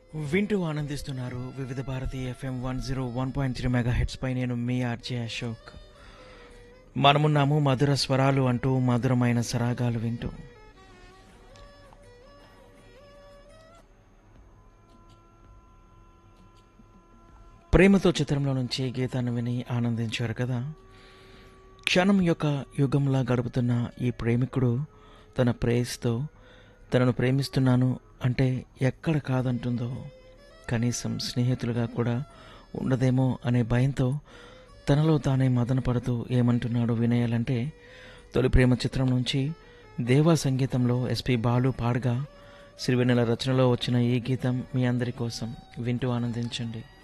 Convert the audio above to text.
వింటూ ఆనందిస్తున్నారు Vividh Bharati FM one zero one point three megahertz పై నేను మీ ఆర్జే అశోక్ మనమున్నాము మధుర స్వరాలు అంటూ మధురమైన సరాగాలు వింటూ ప్రేమతో చిత్రంలో నుంచి గీతాన్ని విని ఆనందించారు కదా క్షణం యొక్క యుగంలా గడుపుతున్న ఈ ప్రేమికుడు తన ప్రేయస్తో తనను ప్రేమిస్తున్నాను అంటే ఎక్కడ కాదంటుందో కనీసం స్నేహితులుగా కూడా ఉండదేమో అనే భయంతో తనలో తానే మదన పడుతూ ఏమంటున్నాడో వినేయాలంటే తొలి ప్రేమ చిత్రం నుంచి దేవా సంగీతంలో ఎస్పి బాలు పాడగా సిరివెన్నెల రచనలో వచ్చిన ఈ గీతం మీ అందరి కోసం వింటూ ఆనందించండి